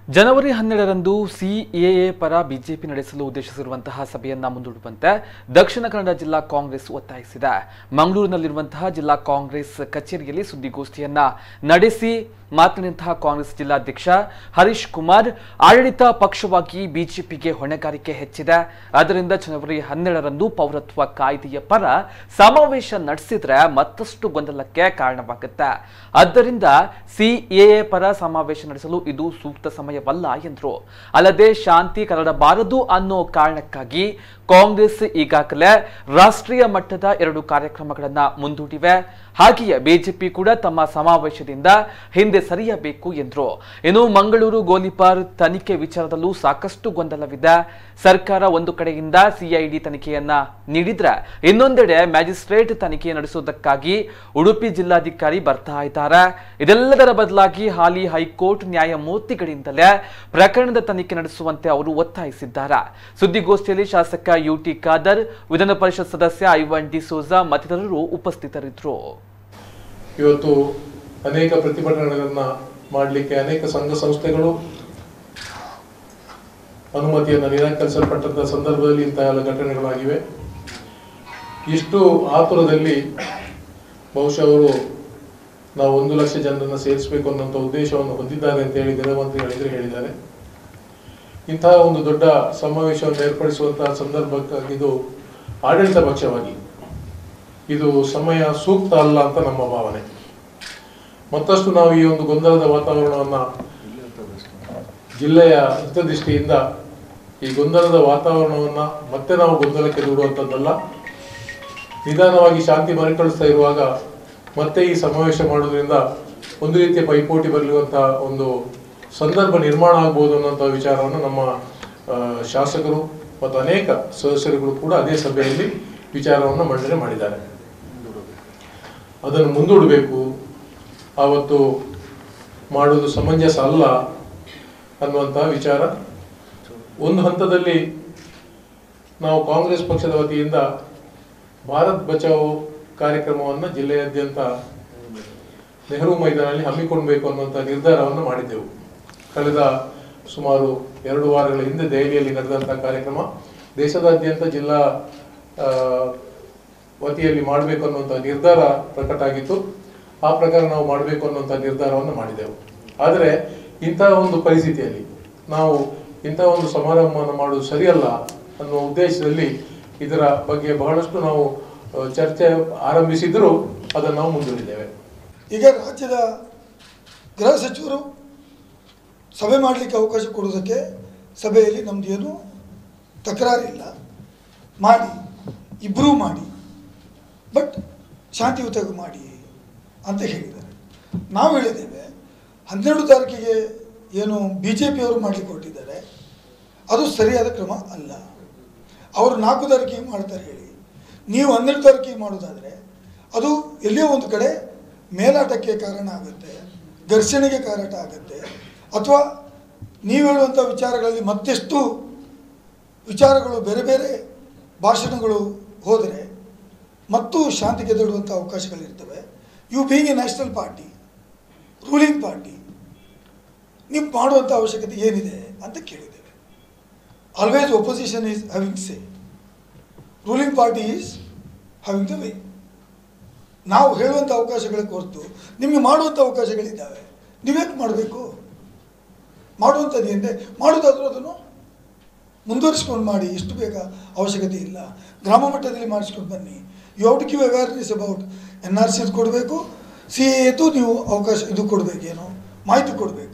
ಜನವರಿ ಹನ್ನೆರಡರಂದು ಸಿಎಎ ಪರ ಬಿಜೆಪಿ ನಡೆಸಲು ಉದ್ದೇಶಿಸಿರುವಂತಹ ಸಭೆಯನ್ನ ಮುಂದೂಡುವಂತೆ ದಕ್ಷಿಣ ಕನ್ನಡ ಜಿಲ್ಲಾ ಕಾಂಗ್ರೆಸ್ ಒತ್ತಾಯಿಸಿದೆ ಮಂಗಳೂರಿನಲ್ಲಿರುವಂತಹ ಜಿಲ್ಲಾ ಕಾಂಗ್ರೆಸ್ ಕಚೇರಿಯಲ್ಲಿ ಸುದ್ದಿಗೋಷ್ಠಿಯನ್ನ ನಡೆಸಿ ಮಾತನಾಡಿದಂತಹ ಕಾಂಗ್ರೆಸ್ ಜಿಲ್ಲಾಧ್ಯಕ್ಷ ಹರೀಶ್ ಕುಮಾರ್ ಆಡಳಿತ ಪಕ್ಷವಾಗಿ ಬಿಜೆಪಿಗೆ ಹೊಣೆಗಾರಿಕೆ ಹೆಚ್ಚಿದೆ ಆದ್ದರಿಂದ ಜನವರಿ ಹನ್ನೆರಡರಂದು ಪೌರತ್ವ ಕಾಯ್ದೆಯ ಪರ ಸಮಾವೇಶ ನಡೆಸಿದ್ರೆ ಮತ್ತಷ್ಟು ಗೊಂದಲಕ್ಕೆ ಕಾರಣವಾಗುತ್ತೆ ಆದ್ದರಿಂದ ಸಿಎಎ ಪರ ಸಮಾವೇಶ ನಡೆಸಲು ಇದು ಸೂಕ್ತ ಸಮಯವಲ್ಲ ಎಂದರು ಅಲ್ಲದೆ ಶಾಂತಿ ಕರಡಬಾರದು ಅನ್ನೋ ಕಾರಣಕ್ಕಾಗಿ ಕಾಂಗ್ರೆಸ್ ಈಗಾಗಲೇ ರಾಷ್ಟ್ರೀಯ ಮಟ್ಟದ ಎರಡು ಕಾರ್ಯಕ್ರಮಗಳನ್ನ ಮುಂದೂಡಿವೆ ಹಾಗೆಯೇ ಬಿಜೆಪಿ ಕೂಡ ತಮ್ಮ ಸಮಾವೇಶದಿಂದ ಹಿಂದೆ ಸರಿಯಬೇಕು ಎಂದರು ಇನ್ನು ಮಂಗಳೂರು ಗೋಲಿಬಾರ್ ತನಿಖೆ ವಿಚಾರದಲ್ಲೂ ಸಾಕಷ್ಟು ಗೊಂದಲವಿದೆ ಸರ್ಕಾರ ಒಂದು ಕಡೆಯಿಂದ ಸಿಐಡಿ ತನಿಖೆಯನ್ನ ನೀಡಿದ್ರೆ ಇನ್ನೊಂದೆಡೆ ಮ್ಯಾಜಿಸ್ಟ್ರೇಟ್ ತನಿಖೆ ನಡೆಸುವುದಕ್ಕಾಗಿ ಉಡುಪಿ ಜಿಲ್ಲಾಧಿಕಾರಿ ಬರ್ತಾ ಇದ್ದಾರೆ ಇದೆಲ್ಲದರ ಬದಲಾಗಿ ಹಾಲಿ ಹೈಕೋರ್ಟ್ ನ್ಯಾಯಮೂರ್ತಿಗಳಿಂದಲೇ ಪ್ರಕರಣದ ತನಿಖೆ ನಡೆಸುವಂತೆ ಅವರು ಒತ್ತಾಯಿಸಿದ್ದಾರೆ ಸುದ್ದಿಗೋಷ್ಠಿಯಲ್ಲಿ ಶಾಸಕ ಯುಟಿ ಖಾದರ್ ವಿಧಾನ ಪರಿಷತ್ ಸದಸ್ಯ ಐವನ್ ಡಿ ಸೋಜಾ ಮತ್ತಿತರರು ಉಪಸ್ಥಿತರಿದ್ದರು ಇವತ್ತು ಅನೇಕ ಪ್ರತಿಭಟನೆಗಳನ್ನ ಮಾಡಲಿಕ್ಕೆ ಅನೇಕ ಸಂಘ ಸಂಸ್ಥೆಗಳು ಅನುಮತಿಯನ್ನು ನಿರಾಕರಿಸಲ್ಪಟ್ಟಂತಹ ಸಂದರ್ಭದಲ್ಲಿ ಇಂತಹ ಎಲ್ಲ ಘಟನೆಗಳಾಗಿವೆ ಇಷ್ಟು ಆತುರದಲ್ಲಿ ಬಹುಶಃ ಅವರು ನಾವು ಒಂದು ಲಕ್ಷ ಜನರನ್ನ ಸೇರಿಸಬೇಕು ಅನ್ನೋಂಥ ಉದ್ದೇಶವನ್ನು ಹೊಂದಿದ್ದಾರೆ ಅಂತ ಹೇಳಿ ಗೃಹ ಮಂತ್ರಿಗಳಿದ್ರೆ ಹೇಳಿದ್ದಾರೆ ಇಂತಹ ಒಂದು ದೊಡ್ಡ ಸಮಾವೇಶವನ್ನು ಏರ್ಪಡಿಸುವಂತಹ ಸಂದರ್ಭಕ್ಕಾಗಿ ಇದು ಆಡಳಿತ ಪಕ್ಷವಾಗಿ ಇದು ಸಮಯ ಸೂಕ್ತ ಅಲ್ಲ ಅಂತ ನಮ್ಮ ಭಾವನೆ ಮತ್ತಷ್ಟು ನಾವು ಈ ಒಂದು ಗೊಂದಲದ ವಾತಾವರಣವನ್ನ ಜಿಲ್ಲೆಯ ಹಿತದೃಷ್ಟಿಯಿಂದ ಈ ಗೊಂದಲದ ವಾತಾವರಣವನ್ನ ಮತ್ತೆ ನಾವು ಗೊಂದಲಕ್ಕೆ ದೂಡುವಂಥದ್ದಲ್ಲ ನಿಧಾನವಾಗಿ ಶಾಂತಿ ಮರುಕಳಿಸ್ತಾ ಇರುವಾಗ ಮತ್ತೆ ಈ ಸಮಾವೇಶ ಮಾಡೋದ್ರಿಂದ ಒಂದು ರೀತಿಯ ಪೈಪೋಟಿ ಬರಲಿರುವಂತಹ ಒಂದು ಸಂದರ್ಭ ನಿರ್ಮಾಣ ಆಗ್ಬೋದು ಅನ್ನೋಂಥ ವಿಚಾರವನ್ನು ನಮ್ಮ ಆ, ಶಾಸಕರು ಮತ್ತು ಅನೇಕ ಸದಸ್ಯರುಗಳು ಕೂಡ ಅದೇ ಸಭೆಯಲ್ಲಿ ವಿಚಾರವನ್ನು ಮಂಡನೆ ಮಾಡಿದ್ದಾರೆ ಅದನ್ನು ಮುಂದೂಡಬೇಕು ಆವತ್ತು ಮಾಡುವುದು ಸಮಂಜಸ ಅಲ್ಲ ಅನ್ನುವಂತಹ ವಿಚಾರ ಒಂದು ಹಂತದಲ್ಲಿ ನಾವು ಕಾಂಗ್ರೆಸ್ ಪಕ್ಷದ ವತಿಯಿಂದ ಭಾರತ್ ಬಚಾವೋ ಕಾರ್ಯಕ್ರಮವನ್ನು ಜಿಲ್ಲೆಯಾದ್ಯಂತ ನೆಹರು ಮೈದಾನಲ್ಲಿ ಹಮ್ಮಿಕೊಳ್ಬೇಕು ಅನ್ನುವಂಥ ನಿರ್ಧಾರವನ್ನು ಮಾಡಿದ್ದೆವು ಕಳೆದ ಸುಮಾರು ಎರಡು ವಾರಗಳ ಹಿಂದೆ ದೆಹಲಿಯಲ್ಲಿ ನಡೆದಂತಹ ಕಾರ್ಯಕ್ರಮ ದೇಶದಾದ್ಯಂತ ಜಿಲ್ಲಾ ಆ, ವತಿಯಲ್ಲಿ ಮಾಡಬೇಕು ಅನ್ನುವಂಥ ನಿರ್ಧಾರ ಪ್ರಕಟ ಆಗಿತ್ತು ಆ ಪ್ರಕಾರ ನಾವು ಮಾಡಬೇಕು ಅನ್ನುವಂಥ ನಿರ್ಧಾರವನ್ನು ಮಾಡಿದೆವು ಆದರೆ ಇಂತಹ ಒಂದು ಪರಿಸ್ಥಿತಿಯಲ್ಲಿ ನಾವು ಇಂತಹ ಒಂದು ಸಮಾರಂಭವನ್ನು ಮಾಡುವುದು ಸರಿಯಲ್ಲ ಅನ್ನುವ ಉದ್ದೇಶದಲ್ಲಿ ಇದರ ಬಗ್ಗೆ ಬಹಳಷ್ಟು ನಾವು ಆ, ಚರ್ಚೆ ಆರಂಭಿಸಿದರೂ ಅದನ್ನು ನಾವು ಮುಂದೂಡಿದ್ದೇವೆ ಈಗ ರಾಜ್ಯದ ಗೃಹ ಸಚಿವರು ಸಭೆ ಮಾಡಲಿಕ್ಕೆ ಅವಕಾಶ ಕೊಡೋದಕ್ಕೆ ಸಭೆಯಲ್ಲಿ ನಮ್ದು ಏನು ತಕರಾರಿಲ್ಲ ಮಾಡಿ ಇಬ್ಬರೂ ಮಾಡಿ ಬಟ್ ಶಾಂತಿಯುತವಾಗಿ ಮಾಡಿ ಅಂತ ಹೇಳಿದ್ದಾರೆ ನಾವು ಹೇಳಿದ್ದೇವೆ ಹನ್ನೆರಡು ತಾರೀಕಿಗೆ ಏನು ಬಿ ಜೆ ಪಿಯವರು ಮಾಡಲಿಕ್ಕೆ ಹೊರಟಿದ್ದಾರೆ ಅದು ಸರಿಯಾದ ಕ್ರಮ ಅಲ್ಲ ಅವರು ನಾಲ್ಕು ತಾರೀಕಿಗೆ ಮಾಡ್ತಾರೆ ಹೇಳಿ ನೀವು ಹನ್ನೆರಡು ತಾರೀಕಿಗೆ ಮಾಡೋದಾದರೆ ಅದು ಎಲ್ಲಿಯೋ ಒಂದು ಕಡೆ ಮೇಲಾಟಕ್ಕೆ ಕಾರಣ ಆಗುತ್ತೆ ಘರ್ಷಣೆಗೆ ಕಾರಣ ಆಗುತ್ತೆ ಅಥವಾ ನೀವು ಹೇಳುವಂಥ ವಿಚಾರಗಳಲ್ಲಿ ಮತ್ತೆಷ್ಟು ವಿಚಾರಗಳು ಬೇರೆ ಬೇರೆ ಭಾಷಣಗಳು ಹೋದರೆ ಮತ್ತು ಶಾಂತಿ ಗೆದ್ದಿಡುವಂಥ ಅವಕಾಶಗಳಿರ್ತವೆ you being a national party ruling party ನೀವು ಮಾಡುವಂಥ ಅವಶ್ಯಕತೆ ಏನಿದೆ ಅಂತ ಕೇಳಿದ್ದೇವೆ always opposition is having say ruling party is having the way ನಾವು ಹೇಳುವಂಥ ಅವಕಾಶಗಳಿಗೆ ಹೊರತು ನಿಮಗೆ ಮಾಡುವಂಥ ಅವಕಾಶಗಳಿದ್ದಾವೆ ನೀವೇನು ಮಾಡಬೇಕು ಮಾಡುವಂಥದ್ದು ಏನಿದೆ ಮಾಡೋದಾದ್ರೂ ಅದನ್ನು ಮುಂದುವರಿಸ್ಕೊಂಡು ಮಾಡಿ ಎಷ್ಟು ಬೇಗ ಅವಶ್ಯಕತೆ ಇಲ್ಲ ಗ್ರಾಮ ಮಟ್ಟದಲ್ಲಿ ಮಾಡಿಸ್ಕೊಂಡು ಬನ್ನಿ you how to give awareness about N R C ಕೊಡಬೇಕು ಸಿ ಎದು ನೀವು ಅವಕಾಶ ಇದು ಕೊಡಬೇಕೇನೋ ಮಾಹಿತಿ ಕೊಡಬೇಕು